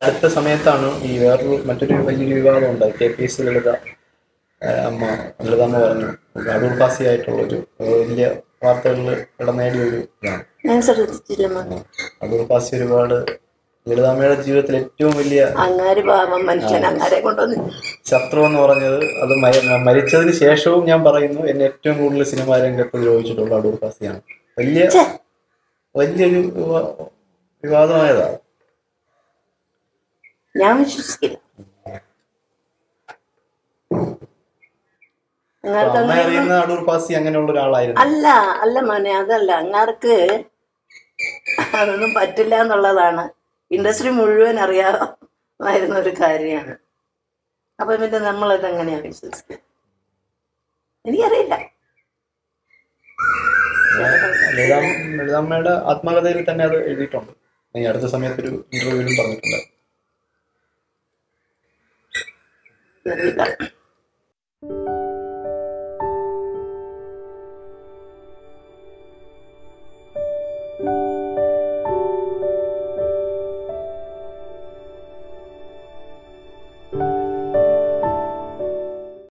അടുത്ത സമയത്താണ് ഈ വേറൊരു മറ്റൊരു വലിയൊരു വിവാദം ഉണ്ടായി കെ പി എസ് ലളിത ആ, അമ്മ ലളിതമ്മ പറഞ്ഞു അടൂർ പാസിയായിട്ടുള്ള ഒരു വലിയ വാർത്തകളിൽ ഇടം നേടിയ ഒരു ഇതാണ് ഞാൻ ശ്രദ്ധിച്ചില്ല മോനെ അടൂർ പാസി ഒരുപാട് ലളിതാമ്മയുടെ ജീവിതത്തിൽ ഏറ്റവും വലിയ അങ്ങാര് പാവം മനുഷ്യൻ അങ്ങാരെ കൊണ്ടുവന്ന് ശത്രു എന്ന് പറഞ്ഞത് അത് മയ- മരിച്ചതിന് ശേഷവും ഞാൻ പറയുന്നു എന്നെ ഏറ്റവും കൂടുതൽ സിനിമാ രംഗത്ത് ദ്രോഹിച്ചിട്ടുള്ള അടൂർ പാസിയാണ് വലിയ ഛെ, വലിയൊരു വിവാ- വിവാദമായതാണ് ഞാൻ വിശ്വസിക്കില്ല അങ്ങാർക്ക് അമ്മ അങ്ങനെ അറിയുന്ന അടൂർ പാസി അങ്ങനെയുള്ള ഒരാളായിരുന്നു അല്ല അല്ല മോനെ അതല്ല അങ്ങാർക്ക് അതൊന്നും പറ്റില്ല എന്നുള്ളതാണ് ഇൻഡസ്ട്രി മുഴുവൻ അറിയാമായിരുന്ന ഒരു കാര്യമാണ് അപ്പൊ പിന്നെ നമ്മളത് എങ്ങനെയാ വിശ്വസിക്കുക എനിക്കറിയില്ല ലളിതാം ലളിതാമ്മയുടെ ആത്മകഥയിൽ തന്നെ അത് എഴുതിയിട്ടുണ്ട് ഈ അടുത്ത സമയത്ത് ഒരു ഇന്റർവ്യൂവിലും പറഞ്ഞിട്ടുണ്ട് അറിയില്ല